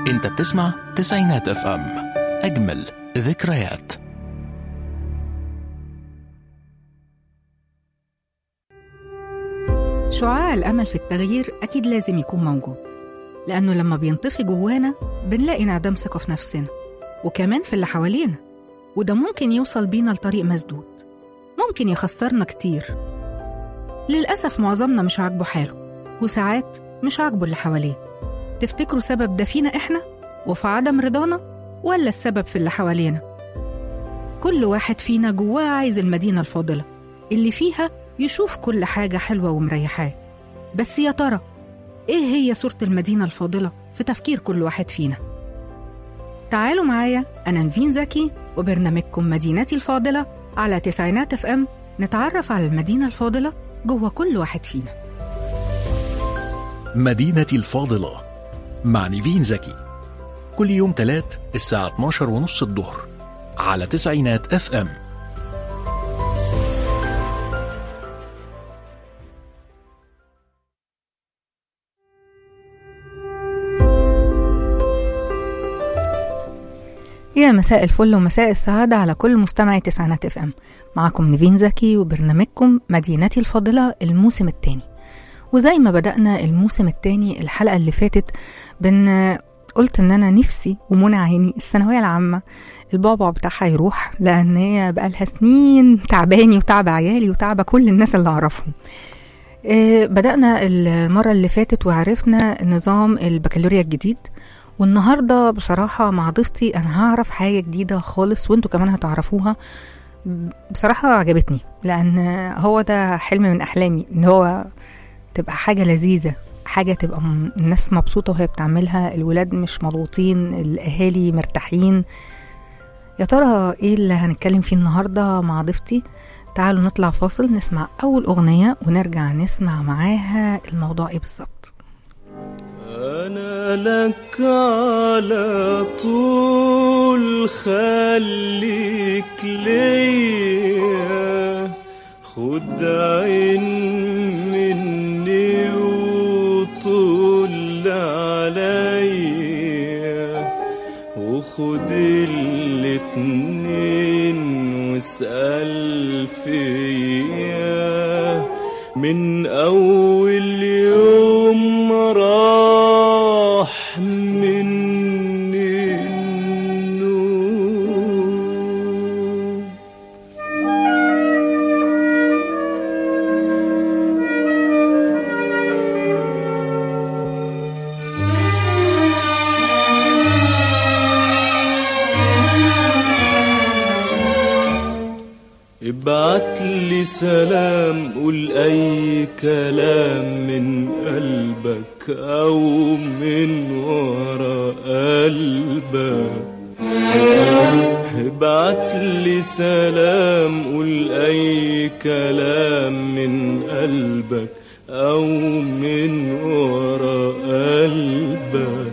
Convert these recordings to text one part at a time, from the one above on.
انت بتسمع تسعينات اف ام اجمل ذكريات شعاع الأمل في التغيير أكيد لازم يكون موجود لأنه لما بينطفي جوانا بنلاقي انعدام ثقة في نفسنا وكمان في اللي حوالينا وده ممكن يوصل بينا لطريق مسدود ممكن يخسرنا كتير للأسف معظمنا مش عاجبه حاله وساعات مش عاجبه اللي حواليه تفتكروا سبب ده فينا إحنا وفي عدم رضانا ولا السبب في اللي حوالينا كل واحد فينا جواه عايز المدينة الفاضلة اللي فيها يشوف كل حاجة حلوة ومريحاه بس يا ترى إيه هي صورة المدينة الفاضلة في تفكير كل واحد فينا؟ تعالوا معايا أنا نفين زكي وبرنامجكم مدينتي الفاضلة على تسعينات اف ام نتعرف على المدينة الفاضلة جوه كل واحد فينا مدينتي الفاضلة مع نيفين زكي كل يوم تلات الساعة 12 ونص الظهر على تسعينات اف ام يا مساء الفل ومساء السعادة على كل مستمعي تسعينات اف ام معكم نيفين زكي وبرنامجكم مدينتي الفاضلة الموسم الثاني وزي ما بدأنا الموسم الثاني الحلقة اللي فاتت بن قلت ان انا نفسي ومنى عيني الثانويه العامه البعبع بتاعها يروح لان هي بقالها سنين تعباني وتعب عيالي وتعب كل الناس اللي اعرفهم آه، بدأنا المرة اللي فاتت وعرفنا نظام البكالوريا الجديد والنهاردة بصراحة مع ضيفتي أنا هعرف حاجة جديدة خالص وانتوا كمان هتعرفوها بصراحة عجبتني لأن هو ده حلم من أحلامي إن هو تبقى حاجة لذيذة حاجة تبقى م- الناس مبسوطة وهي بتعملها الولاد مش مضغوطين الأهالي مرتاحين يا ترى ايه اللي هنتكلم فيه النهاردة مع ضيفتي تعالوا نطلع فاصل نسمع أول أغنية ونرجع نسمع معاها الموضوع ايه بالظبط أنا لك على طول خليك ليا خد عين مني وطول عليا وخد الاتنين واسأل فيا من أول يوم راح مني النوم ابعت لي سلام قول اي كلام من قلبك او من ورا قلبك ابعت لي سلام قول اي كلام من قلبك او من ورا قلبك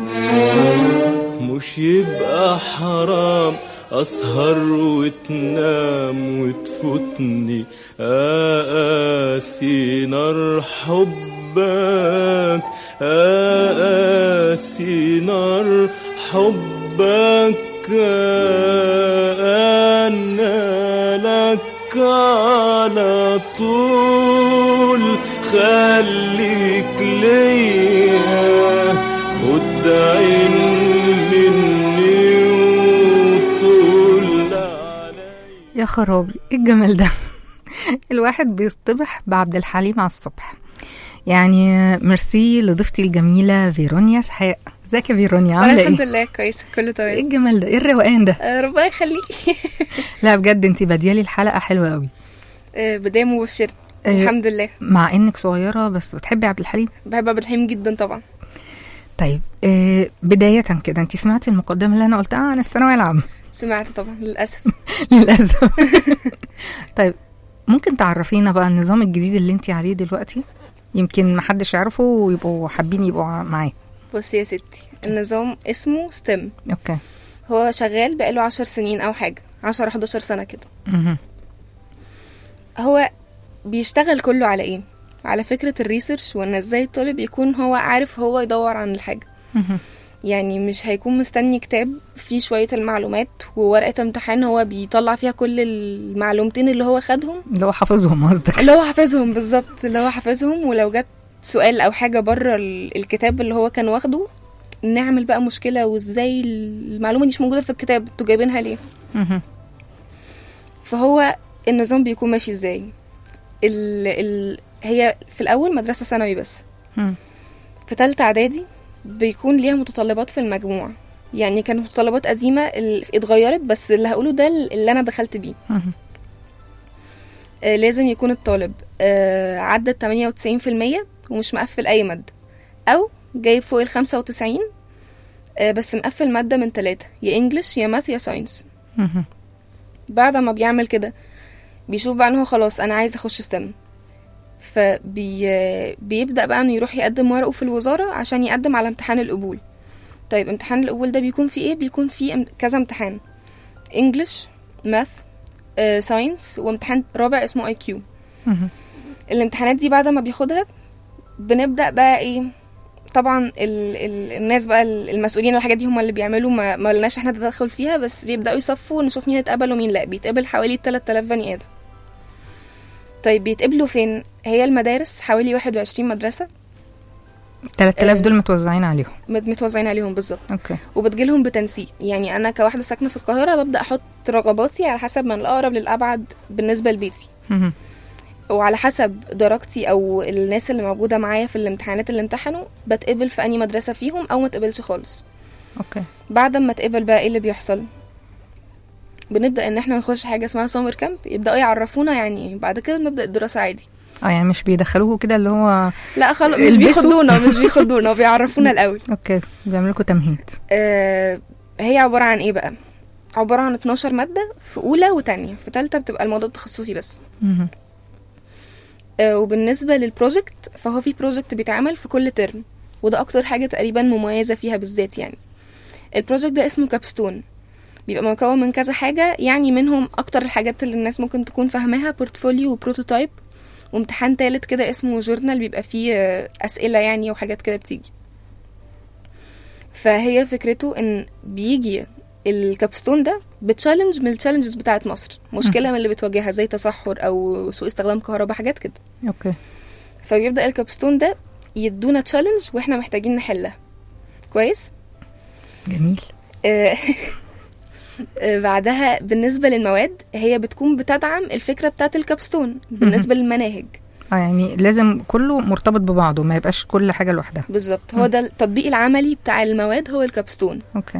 مش يبقى حرام أسهر وتنام وتفوتني أقاسي نار حبك أقاسي نار حبك أنا لك على طول خليك ليا خد عين مني وطول عليا يا خرابي ايه الجمال ده الواحد بيصطبح بعبد الحليم على الصبح يعني ميرسي لضيفتي الجميلة فيرونيا اسحاق ازيك يا فيرونيا أنا عاملة الحمد ايه؟ لله كويسة كله ايه تمام الجمال ده؟ ايه الروقان ده؟ آه، ربنا يخليكي لا بجد انتي باديالي الحلقة حلوة قوي آه، بداية مبشرة آه، الحمد لله مع انك صغيرة بس بتحبي عبد الحليم بحب عبد الحليم جدا طبعا طيب آه بداية كده انتي سمعتي المقدمة اللي انا قلتها عن الثانوية العامة سمعت طبعا للأسف للأسف طيب ممكن تعرفينا بقى النظام الجديد اللي انتي عليه دلوقتي يمكن محدش يعرفه ويبقوا حابين يبقوا معاه بصي يا ستي النظام اسمه ستيم اوكي هو شغال بقاله عشر سنين أو حاجة عشر 11 سنة كده مهم. هو بيشتغل كله على ايه على فكرة الريسيرش وان ازاي الطالب يكون هو عارف هو يدور عن الحاجة مهم. يعني مش هيكون مستني كتاب فيه شوية المعلومات وورقة امتحان هو بيطلع فيها كل المعلومتين اللي هو خدهم اللي هو حافظهم قصدك اللي هو حافظهم بالظبط اللي هو حافظهم ولو جت سؤال او حاجة بره ال- الكتاب اللي هو كان واخده نعمل بقى مشكلة وازاي المعلومة دي مش موجودة في الكتاب انتوا جايبينها ليه مهم. فهو النظام بيكون ماشي ازاي ال ال هي في الاول مدرسة ثانوي بس مم. في تالتة اعدادي بيكون ليها متطلبات في المجموع يعني كانت متطلبات قديمة ال- اتغيرت بس اللي هقوله ده اللي انا دخلت بيه مهم. آه، لازم يكون الطالب آه، عدى 98% ومش مقفل أي مادة أو جايب فوق ال 95 آه، بس مقفل مادة من ثلاثة يا انجلش يا ماث يا ساينس مهم. بعد ما بيعمل كده بيشوف بقى ان هو خلاص انا عايز اخش ستم فبي بيبدأ بقى انه يروح يقدم ورقه في الوزارة عشان يقدم على امتحان القبول طيب امتحان القبول ده بيكون فيه ايه بيكون فيه ام- كذا امتحان انجلش ماث ساينس وامتحان رابع اسمه اي كيو مهم. الامتحانات دي بعد ما بياخدها بنبدأ بقى ايه طبعا ال ال الناس بقى ال- المسؤولين عن الحاجات دي هم اللي بيعملوا ما, ما لناش احنا تدخل فيها بس بيبدأوا يصفوا نشوف مين اتقبل ومين لا بيتقبل حوالي 3000 بني آدم طيب بيتقبلوا فين هي المدارس حوالي 21 مدرسة 3000 آه. دول متوزعين عليهم مت- متوزعين عليهم بالظبط اوكي وبتجيلهم بتنسيق يعني انا كواحدة ساكنة في القاهرة ببدأ احط رغباتي على حسب من الأقرب للأبعد بالنسبة لبيتي مهم. وعلى حسب درجتي او الناس اللي موجوده معايا في الامتحانات اللي امتحنوا بتقبل في اني مدرسه فيهم او ما تقبلش خالص اوكي بعد ما تقبل بقى ايه اللي بيحصل بنبدا ان احنا نخش حاجه اسمها سمر كامب يبداوا يعرفونا يعني ايه بعد كده نبدا الدراسه عادي اه يعني مش بيدخلوكوا كده اللي هو لا خلاص مش البسوا. بيخضونا مش بيخضونا بيعرفونا الاول اوكي بيعملوا لكم تمهيد آه هي عباره عن ايه بقى عباره عن 12 ماده في اولى وتانية في تالتة بتبقى الموضوع تخصصي بس مهم. آه، وبالنسبة للبروجكت فهو في بروجكت بيتعمل في كل ترم وده أكتر حاجة تقريبا مميزة فيها بالذات يعني البروجكت ده اسمه كابستون بيبقى مكون من كذا حاجة يعني منهم أكتر الحاجات اللي الناس ممكن تكون فاهماها بورتفوليو وبروتوتايب وامتحان تالت كده اسمه جورنال بيبقى فيه آه، أسئلة يعني وحاجات كده بتيجي فهي فكرته إن بيجي الكابستون ده بتشالنج من التشالنجز بتاعت مصر مشكلة من اللي بتواجهها زي تصحر أو سوء استخدام كهرباء حاجات كده اوكي فبيبدأ الكابستون ده يدونا تشالنج واحنا محتاجين نحلها كويس جميل آه، آه، بعدها بالنسبة للمواد هي بتكون بتدعم الفكرة بتاعت الكابستون بالنسبة للمناهج اه يعني لازم كله مرتبط ببعضه ما يبقاش كل حاجه لوحدها بالظبط هو ده التطبيق العملي بتاع المواد هو الكابستون اوكي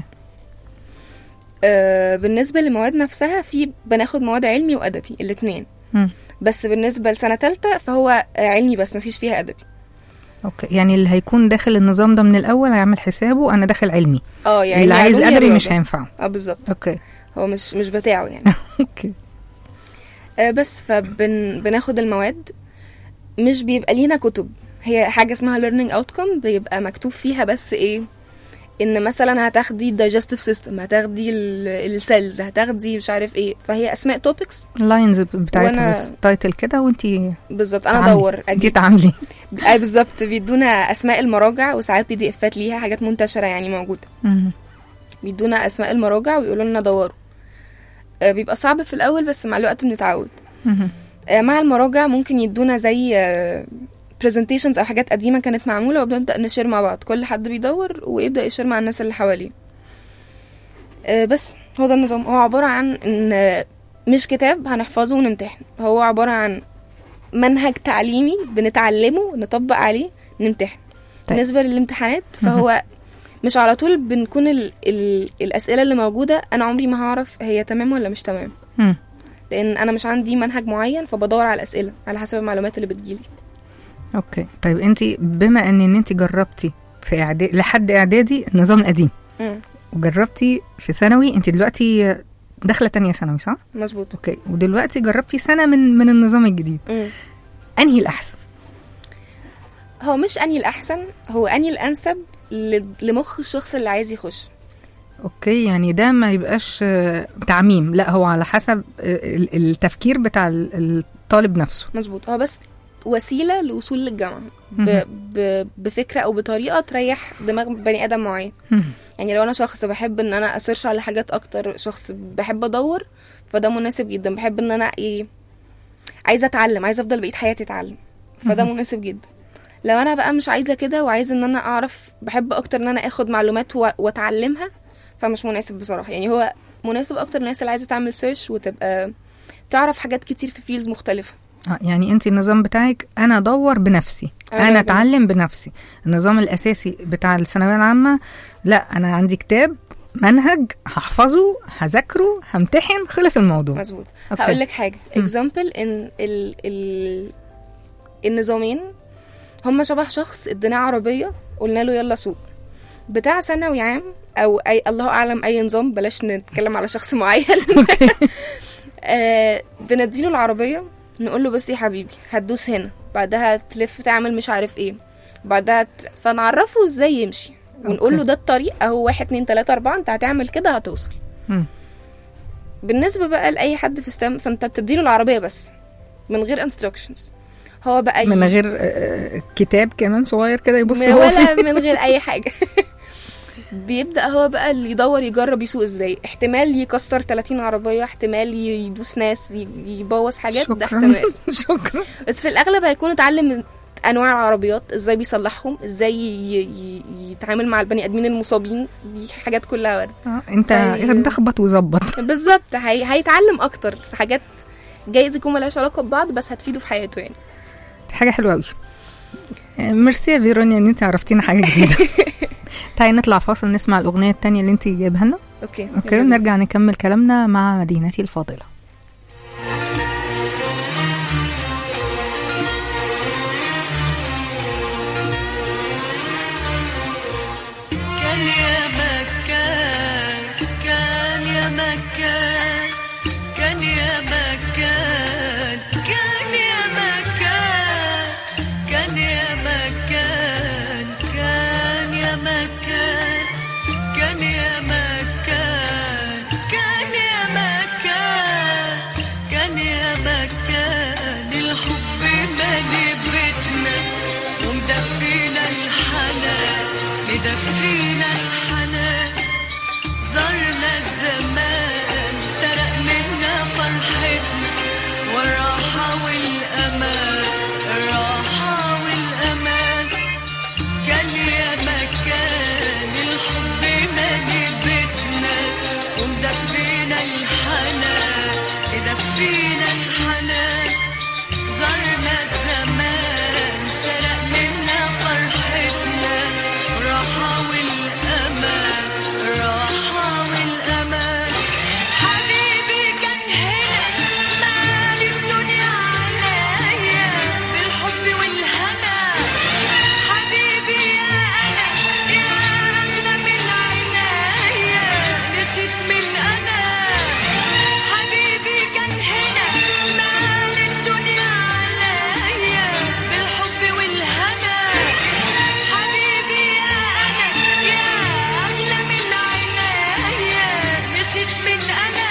آه، بالنسبة للمواد نفسها في بناخد مواد علمي وأدبي الاتنين مم. بس بالنسبة لسنة تالتة فهو آه، علمي بس مفيش فيها أدبي اوكي يعني اللي هيكون داخل النظام ده من الاول هيعمل حسابه انا داخل علمي اه يعني اللي عايز علوم يا ادبي مش رياضة. هينفعه اه بالظبط اوكي هو مش مش بتاعه يعني اوكي آه، بس فبناخد المواد مش بيبقى لينا كتب هي حاجة اسمها learning outcome بيبقى مكتوب فيها بس ايه ان مثلا هتاخدي digestive system هتاخدي السيلز هتاخدي مش عارف ايه فهي اسماء topics اللاينز بتاعتها وأنا- بس تايتل كده وانتي بالظبط انا تعاملي. ادور انتي اجيب تعاملي اي بالظبط بيدونا اسماء المراجع وساعات بي دي افات ليها حاجات منتشرة يعني موجودة مم. بيدونا اسماء المراجع ويقولوا لنا دوروا آه، بيبقى صعب في الاول بس مع الوقت بنتعود مم. آه، مع المراجع ممكن يدونا زي برزنتيشنز او حاجات قديمه كانت معموله وبنبدا نشير مع بعض كل حد بيدور ويبدا يشير مع الناس اللي حواليه آه، بس هو ده النظام هو عباره عن ان آه، مش كتاب هنحفظه ونمتحن هو عباره عن منهج تعليمي بنتعلمه نطبق عليه نمتحن طيب. بالنسبه للامتحانات فهو مش على طول بنكون ال ال الاسئله اللي موجوده انا عمري ما هعرف هي تمام ولا مش تمام مم. لان انا مش عندي منهج معين فبدور على الاسئله على حسب المعلومات اللي بتجيلي اوكي طيب انتي بما ان ان انتي جربتي في اعدادي لحد اعدادي النظام القديم مم. وجربتي في ثانوي انت دلوقتي داخله تانية ثانوي صح مظبوط اوكي ودلوقتي جربتي سنه من من النظام الجديد مم. انهي الاحسن هو مش انهي الاحسن هو انهي الانسب ل- لمخ الشخص اللي عايز يخش اوكي يعني ده ما يبقاش آه، تعميم لا هو على حسب آه، ال- التفكير بتاع ال- الطالب نفسه مظبوط هو بس وسيله للوصول للجامعه ب... ب... بفكره او بطريقه تريح دماغ بني ادم معين مم. يعني لو انا شخص بحب ان انا اسيرش على حاجات اكتر شخص بحب ادور فده مناسب جدا بحب ان انا ايه عايزه اتعلم عايزه افضل بقيه حياتي اتعلم فده مناسب جدا لو انا بقى مش عايزه كده وعايزه ان انا اعرف بحب اكتر ان انا اخد معلومات و... واتعلمها فمش مناسب بصراحه يعني هو مناسب اكتر الناس اللي عايزه تعمل سيرش وتبقى تعرف حاجات كتير في فيلدز مختلفه آه، يعني انت النظام بتاعك انا ادور بنفسي أنا انا أدور اتعلم بنفسي النظام الاساسي بتاع الثانويه العامه لا انا عندي كتاب منهج هحفظه هذاكره همتحن خلص الموضوع مظبوط أوكي. هقول لك حاجه مم. اكزامبل ان ال... ال... النظامين هما شبه شخص اديناه عربيه قلنا له يلا سوق بتاع ثانوي عام او اي الله اعلم اي نظام بلاش نتكلم على شخص معين آه بنديله العربيه نقول له بس يا حبيبي هتدوس هنا بعدها تلف تعمل مش عارف ايه بعدها ت... فنعرفه ازاي يمشي ونقول له أوكي. ده الطريق اهو واحد اتنين تلاته اربعه انت هتعمل كده هتوصل مم. بالنسبه بقى لاي حد في ستام فانت بتديله العربيه بس من غير انستراكشنز هو بقى ي- من غير آه، كتاب كمان صغير كده يبص من- هو ولا فيه. من غير اي حاجه بيبدا هو بقى اللي يدور يجرب يسوق ازاي احتمال يكسر 30 عربيه احتمال ي- يدوس ناس ي- يبوظ حاجات ده شكرا احتمال شكرا بس في الاغلب هيكون اتعلم من انواع العربيات ازاي بيصلحهم ازاي ي- ي- يتعامل مع البني ادمين المصابين دي حاجات كلها ورد آه، انت طيب. تخبط وظبط بالظبط هي... هيتعلم اكتر في حاجات جايز يكون ملهاش علاقه ببعض بس هتفيده في حياته يعني دي حاجه حلوه قوي ميرسي يا فيرونيا ان انت عرفتينا حاجه جديده تعالي نطلع فاصل نسمع الاغنيه التانية اللي انت جايبها لنا اوكي اوكي يلا بينا. ونرجع نكمل كلامنا مع مدينتي الفاضله كان يا مكان كان يا مكان كان يا مكان كان يا مكان كان يا مكان كان يا مكان كان يا مكان كان يا مكان كان يا مكان الحب مالي بيتنا ومدفينا الحنان مدفينا الحنان زرنا الزمان سرق منا فرحتنا والراحة والأمان الراحة والأمان كان يا مكان الحب مالي بيتنا ومدفينا الحنان مدفينا الحنان زرنا الزمان سرق منا فرحتنا راحة والأمان راحة والأمان حبيبي كان هنا مالي الدنيا عليا بالحب والهنا حبيبي يا أنا يا أغلى من عنايا نسيت من أنا حبيبي كان هنا مال الدنيا عليا بالحب والهنا حبيبي يا أنا يا أغلى من عنايا نسيت من أنا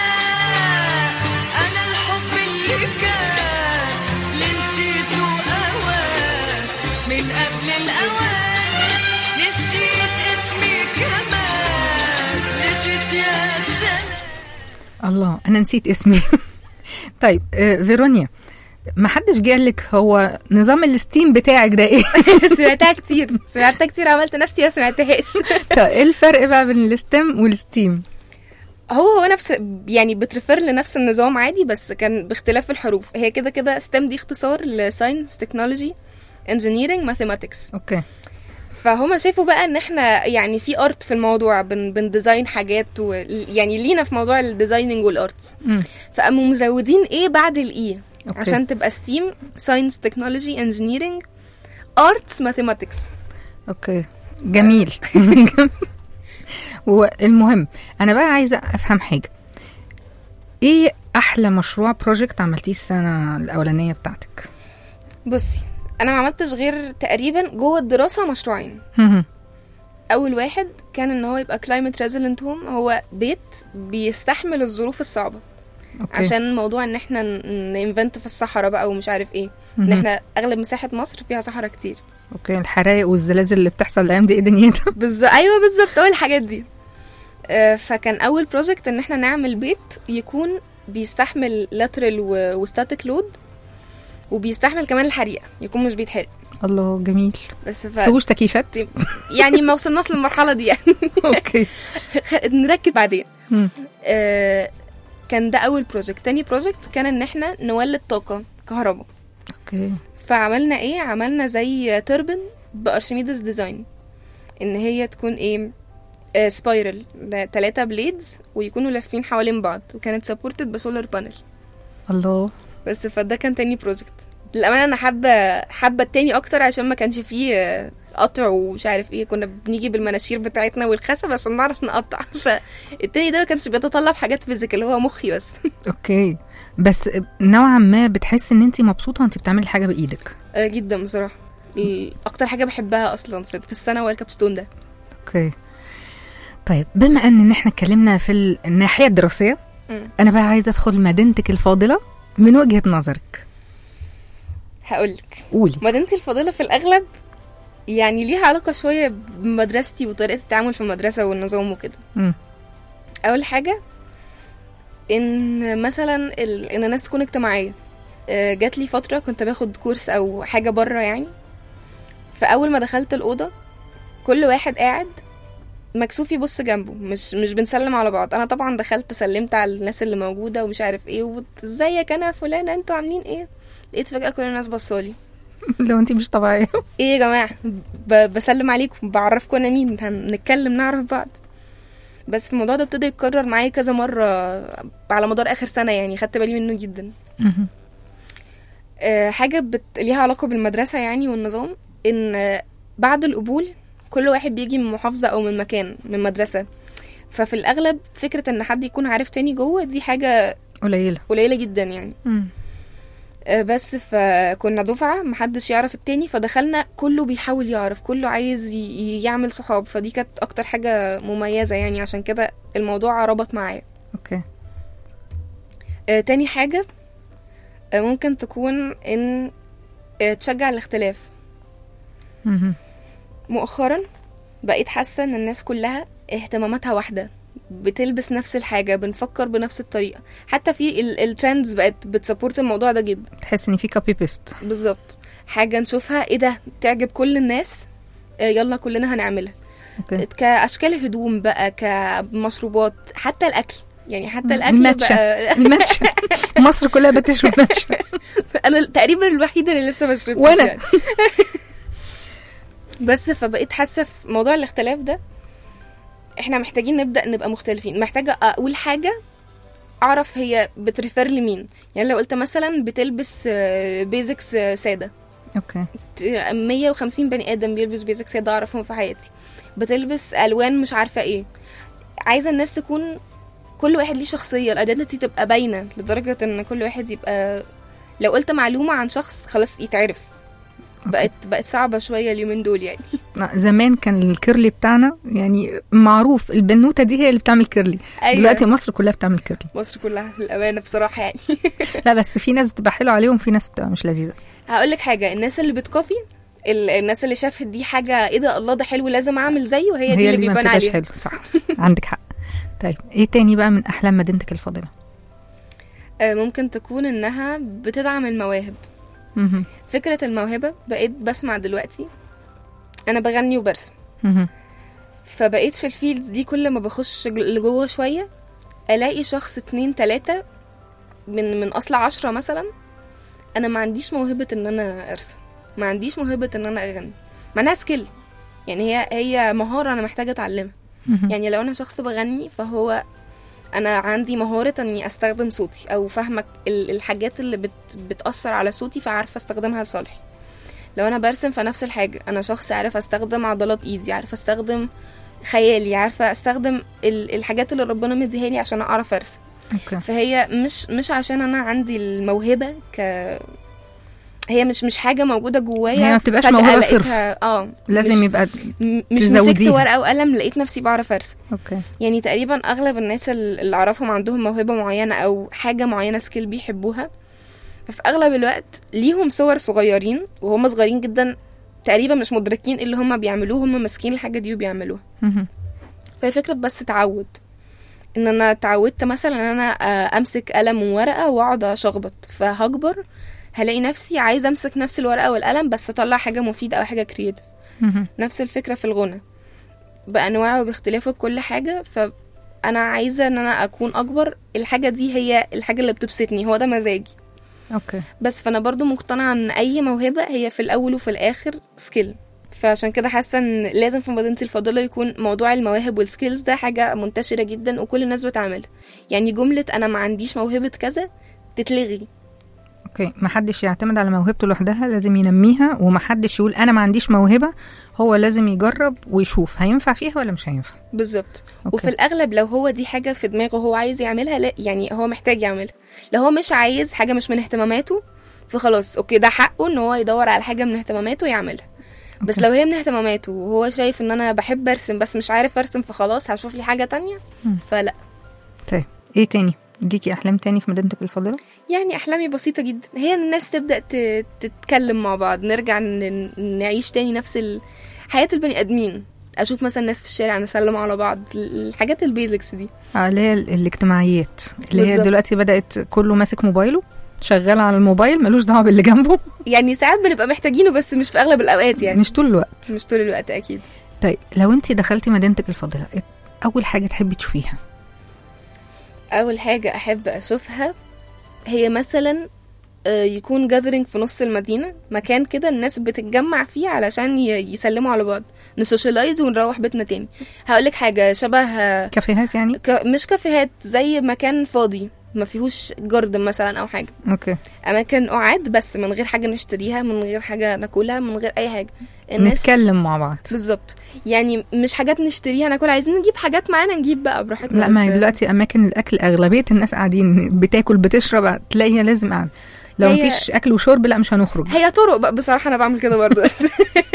أنا الحب اللي كان اللي نسيته أوان من قبل الأوان نسيت اسمي كمان نسيت يا سنة الله انا نسيت اسمي طيب آه، فيرونيا ما حدش قال لك هو نظام الستيم بتاعك ده ايه سمعتها كتير سمعتها كتير عملت نفسي ما سمعتهاش طيب ايه الفرق بقى بين الستيم والستيم هو هو نفس يعني بترفر لنفس النظام عادي بس كان باختلاف الحروف هي كده كده ستيم دي اختصار لساينس تكنولوجي انجينيرنج ماثيماتكس اوكي فهما شافوا بقى ان احنا يعني في ارت في الموضوع بن بنديزاين حاجات و يعني لينا في موضوع الديزايننج والارت مم. فقاموا مزودين ايه بعد الاي أوكي. عشان تبقى ستيم ساينس تكنولوجي انجينيرنج ارتس ماثيماتكس اوكي جميل والمهم انا بقى عايزه افهم حاجه ايه احلى مشروع بروجكت عملتيه السنه الاولانيه بتاعتك بصي انا ما عملتش غير تقريبا جوه الدراسه مشروعين اول واحد كان ان هو يبقى كلايمت ريزيلنت هوم هو بيت بيستحمل الظروف الصعبه اوكي عشان موضوع ان احنا ننفنت في الصحراء بقى ومش عارف ايه ان مهم. احنا اغلب مساحه مصر فيها صحراء كتير اوكي الحرايق والزلازل اللي بتحصل الايام دي ايه دنيتها بالظبط ايوه بالظبط هو الحاجات دي آه، فكان اول بروجكت ان احنا نعمل بيت يكون بيستحمل لاترال وستاتيك لود وبيستحمل كمان الحريقه يكون مش بيتحرق الله جميل بس ف فيهوش تكييفات يعني ما وصلناش للمرحله دي يعني اوكي نركب بعدين مم. آه، كان ده اول بروجكت تاني بروجكت كان ان احنا نولد طاقه كهرباء اوكي فعملنا ايه عملنا زي توربن بارشميدس ديزاين ان هي تكون ايه آه سبايرل ثلاثة بليدز ويكونوا لافين حوالين بعض وكانت سبورتد بسولار بانل الله بس فده كان تاني بروجكت للأمانة أنا حابة حابة التاني أكتر عشان ما كانش فيه آه، قطع ومش عارف ايه كنا بنيجي بالمناشير بتاعتنا والخشب عشان نعرف نقطع فالتاني ده ما كانش بيتطلب حاجات فيزيكال هو مخي بس اوكي بس نوعا ما بتحس ان انت مبسوطه وانت بتعملي حاجه بايدك آه، جدا بصراحة ال- أكتر حاجة بحبها أصلا في في السنة هو الكابستون ده اوكي طيب بما ان إن احنا اتكلمنا في ال- الناحيه الدراسيه مم. انا بقى عايزه ادخل مدينتك الفاضله من وجهه نظرك هقولك قولي مدينتي الفاضلة في الأغلب يعني ليها علاقة شوية بمدرستي وطريقة التعامل في المدرسة والنظام وكده مم. أول حاجة إن مثلا ال... إن الناس تكون اجتماعية آه، جات لي فترة كنت باخد كورس أو حاجة بره يعني فأول ما دخلت الأوضة كل واحد قاعد مكسوف يبص جنبه مش مش بنسلم على بعض انا طبعا دخلت سلمت على الناس اللي موجوده ومش عارف ايه وت- ازيك انا فلانه انتوا عاملين ايه لقيت فجاه كل الناس بصالي لو انت مش طبيعيه ايه يا جماعه ب- بسلم عليكم بعرفكم انا مين هنتكلم نعرف بعض بس الموضوع ده ابتدى يتكرر معايا كذا مره على مدار اخر سنه يعني خدت بالي منه جدا مهم. آه، حاجه بت... ليها علاقه بالمدرسه يعني والنظام ان آه، بعد القبول كل واحد بيجي من محافظه او من مكان من مدرسه ففي الاغلب فكره ان حد يكون عارف تاني جوه دي حاجه قليله قليله جدا يعني مم. آه، بس فكنا دفعة محدش يعرف التاني فدخلنا كله بيحاول يعرف كله عايز ي- يعمل صحاب فدي كانت أكتر حاجة مميزة يعني عشان كده الموضوع ربط معايا اوكي آه، تاني حاجة آه، ممكن تكون إن آه، تشجع الاختلاف مهم. مؤخرا بقيت حاسة إن الناس كلها اهتماماتها واحدة بتلبس نفس الحاجة بنفكر بنفس الطريقة حتى في ال- الترندز بقت بتسبورت الموضوع ده جدا تحس ان في كوبي بيست بالظبط حاجه نشوفها ايه ده تعجب كل الناس آه، يلا كلنا هنعملها اوكي كاشكال هدوم بقى كمشروبات حتى الاكل يعني حتى الاكل الماتشا. بقى الماتشا مصر كلها بتشرب ماتشا انا تقريبا الوحيده اللي لسه ما شربتش وأنا. يعني. بس فبقيت حاسه في موضوع الاختلاف ده احنا محتاجين نبدا نبقى مختلفين محتاجه اقول حاجه اعرف هي بتريفير لمين يعني لو قلت مثلا بتلبس بيزكس ساده اوكي 150 بني ادم بيلبس بيزك ساده اعرفهم في حياتي بتلبس الوان مش عارفه ايه عايزه الناس تكون كل واحد ليه شخصيه الايدنتي تبقى باينه لدرجه ان كل واحد يبقى لو قلت معلومه عن شخص خلاص يتعرف بقت بقت صعبه شويه اليومين دول يعني زمان كان الكيرلي بتاعنا يعني معروف البنوته دي هي اللي بتعمل كيرلي أيوة. دلوقتي مصر كلها بتعمل كيرلي مصر كلها للامانه بصراحه يعني لا بس في ناس بتبقى حلوه عليهم في ناس بتبقى مش لذيذه هقول لك حاجه الناس اللي بتكوبي ال- الناس اللي شافت دي حاجه ايه ده الله ده حلو لازم اعمل زيه هي, دي اللي ما بيبان بتبقاش عليها حلو صح عندك حق طيب ايه تاني بقى من احلام مدينتك الفاضله آه، ممكن تكون انها بتدعم المواهب مهم. فكرة الموهبة بقيت بسمع دلوقتي أنا بغني وبرسم مهم. فبقيت في الفيلدز دي كل ما بخش ج- لجوه شوية ألاقي شخص اتنين تلاتة من من أصل عشرة مثلا أنا ما عنديش موهبة إن أنا أرسم ما عنديش موهبة إن أنا أغني معناها سكيل يعني هي هي مهارة أنا محتاجة أتعلمها مهم. يعني لو أنا شخص بغني فهو أنا عندي مهارة إني أستخدم صوتي أو فاهمة ال- الحاجات اللي بت بتأثر على صوتي فعارفة أستخدمها لصالحي لو انا برسم فنفس الحاجه انا شخص عارف استخدم عضلات ايدي عارف استخدم خيالي عارفه استخدم ال- الحاجات اللي ربنا مديها لي عشان اعرف ارسم اوكي فهي مش مش عشان انا عندي الموهبه ك هي مش مش حاجه موجوده جوايا هي ما بتبقاش فجأة موهبة صرف. لقيتها- اه لازم مش يبقى م- مش مسكت تزوديها. ورقه وقلم لقيت نفسي بعرف ارسم اوكي يعني تقريبا اغلب الناس ال- اللي اعرفهم عندهم موهبه معينه او حاجه معينه سكيل بيحبوها ففي اغلب الوقت ليهم صور صغيرين وهم صغيرين جدا تقريبا مش مدركين إيه اللي هم بيعملوه هم ماسكين الحاجه دي وبيعملوها مهم. فهي فكره بس تعود ان انا اتعودت مثلا ان انا آه، امسك قلم وورقه واقعد اشخبط فهكبر هلاقي نفسي عايزه امسك نفس الورقه والقلم بس اطلع حاجه مفيده او حاجه كرييتيف مهم. نفس الفكرة في الغنى بأنواعه وباختلافه بكل حاجة فأنا عايزة إن أنا أكون أكبر الحاجة دي هي الحاجة اللي بتبسطني هو ده مزاجي اوكي بس فأنا برضو مقتنعة إن أي موهبة هي في الأول وفي الآخر سكيل فعشان كده حاسة إن لازم في مدينتي الفاضلة يكون موضوع المواهب والسكيلز ده حاجة منتشرة جدا وكل الناس بتعملها يعني جملة أنا ما عنديش موهبة كذا تتلغي اوكي ما حدش يعتمد على موهبته لوحدها لازم ينميها وما حدش يقول انا ما عنديش موهبه هو لازم يجرب ويشوف هينفع فيها ولا مش هينفع بالظبط أوكي. وفي الاغلب لو هو دي حاجه في دماغه هو عايز يعملها لا يعني هو محتاج يعملها لو هو مش عايز حاجه مش من اهتماماته فخلاص اوكي ده حقه ان هو يدور على حاجه من اهتماماته ويعملها بس أوكي. لو هي من اهتماماته وهو شايف ان انا بحب ارسم بس مش عارف ارسم فخلاص هشوف لي حاجه تانية مم. فلا طيب ايه تاني ليكي احلام تاني في مدينتك الفاضله يعني احلامي بسيطه جدا هي إن الناس تبدا ت- تتكلم مع بعض نرجع ن- نعيش تاني نفس ال- حياه البني ادمين اشوف مثلا ناس في الشارع نسلم على بعض الحاجات البيزكس دي آه، اللي هي ال- الاجتماعيات اللي هي بالظبط. دلوقتي بدات كله ماسك موبايله شغال على الموبايل ملوش دعوه باللي جنبه يعني ساعات بنبقى محتاجينه بس مش في اغلب الاوقات يعني مش طول الوقت مش طول الوقت اكيد طيب لو انت دخلتي مدينتك الفاضله إيه اول حاجه تحبي تشوفيها اول حاجه احب اشوفها هي مثلا آه، يكون جاذرينج في نص المدينه مكان كده الناس بتتجمع فيه علشان ي- يسلموا على بعض نسوشيالايز ونروح بيتنا تاني هقولك حاجه شبه آه، كافيهات يعني ك... مش كافيهات زي مكان فاضي ما فيهوش جاردن مثلا او حاجه اوكي اماكن قعاد بس من غير حاجه نشتريها من غير حاجه ناكلها من غير اي حاجه الناس نتكلم مع بعض بالظبط يعني مش حاجات نشتريها ناكل عايزين نجيب حاجات معانا نجيب بقى براحتنا لا ما هي بس- دلوقتي اماكن الاكل اغلبيه الناس قاعدين بتاكل بتشرب تلاقيها لازم قاعد لو هي- مفيش اكل وشرب لا مش هنخرج هي طرق بقى بصراحه انا بعمل كده برضه بس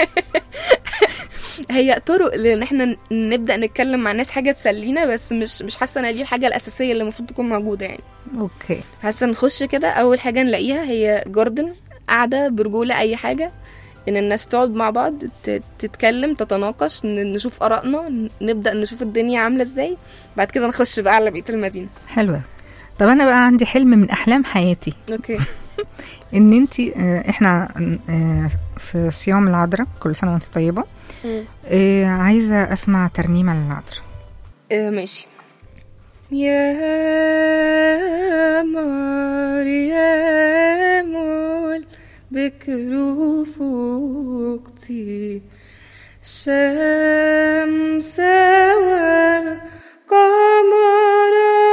هي طرق لان احنا ن- نبدا نتكلم مع ناس حاجه تسلينا بس مش مش حاسه ان دي الحاجه الاساسيه اللي المفروض تكون موجوده يعني اوكي حاسه نخش كده اول حاجه نلاقيها هي جاردن قاعده برجوله اي حاجه ان الناس تقعد مع بعض ت- تتكلم تتناقش ن- نشوف ارائنا ن- نبدا نشوف الدنيا عامله ازاي بعد كده نخش بقى على بقيه المدينه حلوه طب انا بقى عندي حلم من احلام حياتي اوكي ان انت احنا آه، في صيام العذراء كل سنه وانت طيبه آه، عايزه اسمع ترنيمه للعذراء آه، ماشي يا مريم البكر فوقتي الشمس والقمر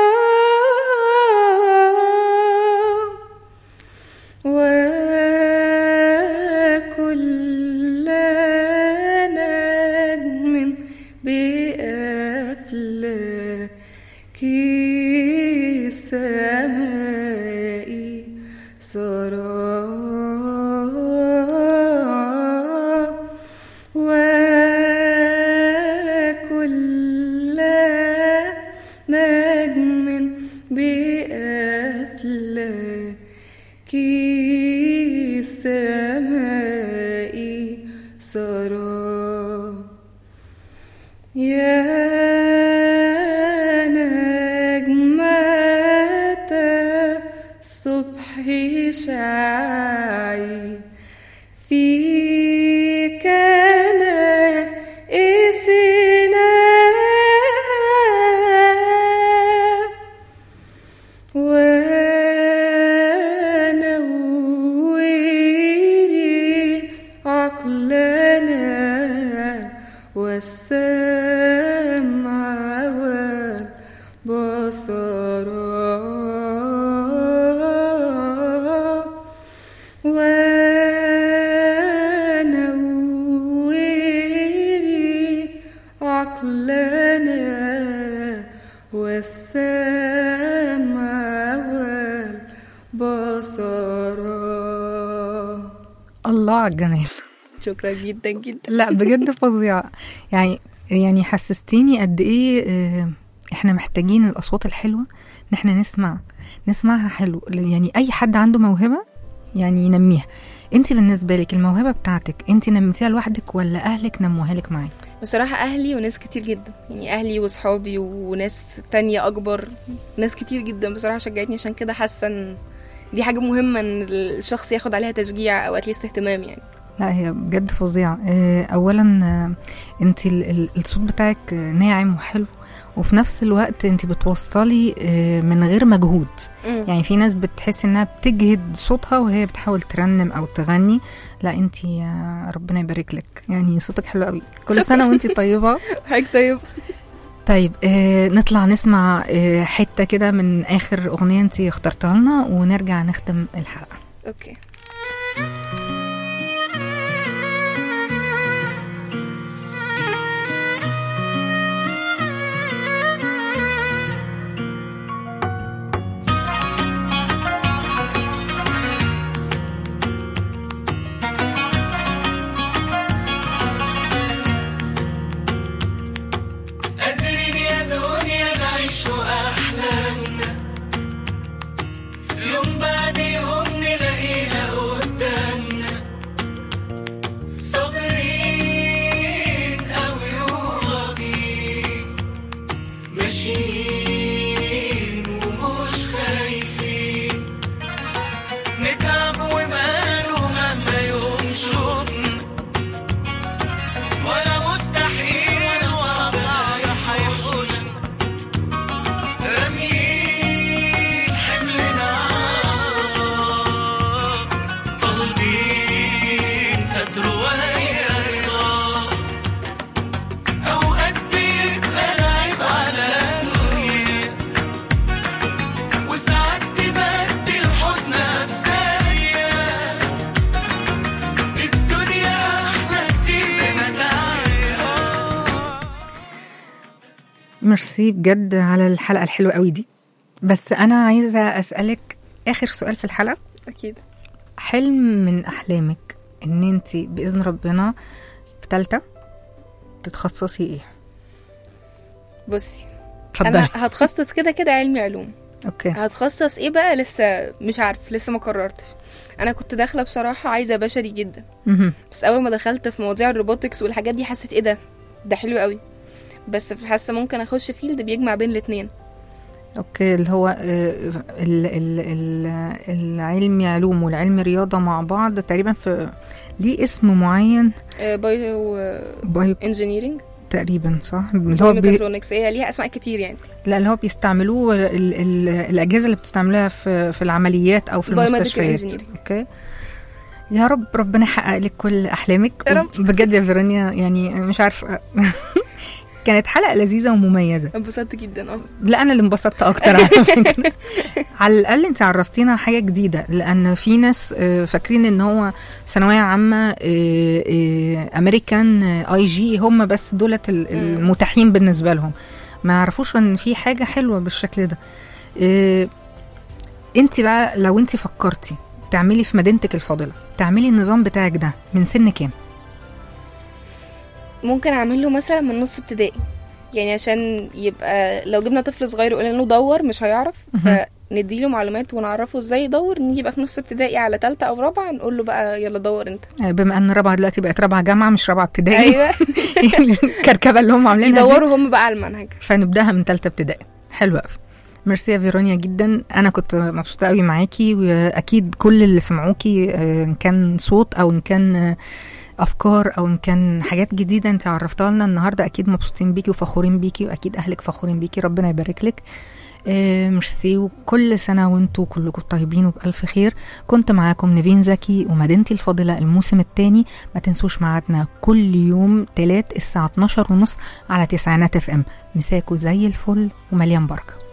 وكل نجم بأفلاك السماء سرى وكل نجم بأفلاك السماء سرى يا نجمة الصبح شعي في كنائسنا ونوري عقلنا والسمع والبصر ونوري عقلنا والسمع والبصر على الجمال شكرا جدا جدا لا بجد فظيعة يعني يعني حسستيني قد ايه آه، احنا محتاجين الاصوات الحلوة ان احنا نسمع نسمعها حلو يعني اي حد عنده موهبة يعني ينميها انت بالنسبة لك الموهبة بتاعتك انت نميتيها لوحدك ولا اهلك نموها لك معاك بصراحة أهلي وناس كتير جدا يعني أهلي وصحابي وناس تانية أكبر ناس كتير جدا بصراحة شجعتني عشان كده حاسة إن دي حاجة مهمة إن الشخص ياخد عليها تشجيع أو أتليست اهتمام يعني لا هي بجد فظيعة آه، أولا آه، انت ال- ال- الصوت بتاعك آه، ناعم وحلو وفي نفس الوقت انت بتوصلي آه، من غير مجهود مم. يعني في ناس بتحس انها بتجهد صوتها وهي بتحاول ترنم او تغني لا انت يا ربنا يبارك لك يعني صوتك حلو قوي كل شكراً. سنه وانت طيبه حاجة طيب طيب آه نطلع نسمع آه حته كده من اخر اغنيه انت اخترتها لنا ونرجع نختم الحلقه أوكي قادرين يا دنيا نعيش أحلامنا يوم بعد يوم نلاقيها قدامنا صابرين أوي وراضيين ماشيين ومش خايفين نتعب وماله مهما يوم شوفنا ولا مستحيل ولا صعب هيحوشنا راميين حملنا طالبين ستر وهي رضا أوقات بيبقى العيب على الدنيا وساعات تبدل حزنها في ثانية الدنيا أحلى كتير بمتاعها ميرسي بجد على الحلقه الحلوه قوي دي بس انا عايزه اسالك اخر سؤال في الحلقه أكيد حلم من احلامك ان انت باذن ربنا في ثالثه تتخصصي ايه بصي اتفضلي أنا هتخصص كده كده علمي علوم اوكي هتخصص ايه بقى لسه مش عارف لسه ما قررتش انا كنت داخله بصراحه عايزه بشري جدا مهم. بس اول ما دخلت في مواضيع الروبوتكس والحاجات دي حسيت ايه ده ده حلو قوي بس حاسه ممكن اخش فيلد بيجمع بين الاتنين اوكي اللي هو آه، ال- ال- ال- العلمي علوم والعلم رياضه مع بعض تقريبا في ليه اسم معين بايو بايو انجينيرنج تقريبا صح اللي هو بي... ميكاترونكس هي ليها اسماء كتير يعني لا اللي هو بيستعملوه ال... ال... الاجهزه اللي بتستعملوها في في العمليات او في Biomedical المستشفيات engineering. اوكي يا رب ربنا يحقق لك كل احلامك يا رب. بجد يا فيرونيا يعني مش عارفه كانت حلقه لذيذه ومميزه انبسطت جدا اه لا انا اللي انبسطت اكتر على فكره على الاقل انت عرفتينا حاجه جديده لان في ناس آه، فاكرين ان هو ثانويه عامه آه، آه، امريكان آه، اي جي هم بس دولت ال- المتاحين بالنسبه لهم ما يعرفوش ان في حاجه حلوه بالشكل ده آه، انت بقى لو انت فكرتي تعملي في مدينتك الفاضله تعملي النظام بتاعك ده من سن كام ممكن اعمل له مثلا من نص ابتدائي يعني عشان يبقى لو جبنا طفل صغير وقلنا له دور مش هيعرف فنديله معلومات ونعرفه ازاي يدور نيجي يبقى في نص ابتدائي على تالتة او رابعة نقول له بقى يلا دور انت آه، بما ان رابعه دلوقتي بقت رابعه جامعه مش رابعه ابتدائي ايوه الكركبه اللي هم عاملينها دي يدوروا هم بقى على المنهج فنبداها من ثالثه ابتدائي حلوه قوي ميرسي يا فيرونيا جدا انا كنت مبسوطه قوي معاكي واكيد كل اللي سمعوكي آه، ان كان صوت او ان كان آه، افكار او ان كان حاجات جديده انت عرفتها لنا النهارده اكيد مبسوطين بيكي وفخورين بيكي واكيد اهلك فخورين بيكي ربنا يبارك لك آه، ميرسي وكل سنه وانتوا كلكم طيبين وبالف خير كنت معاكم نيفين زكي ومدينتي الفاضله الموسم الثاني ما تنسوش ميعادنا كل يوم تلات الساعه 12 ونص على تسعينات اف ام مساكوا زي الفل ومليان بركه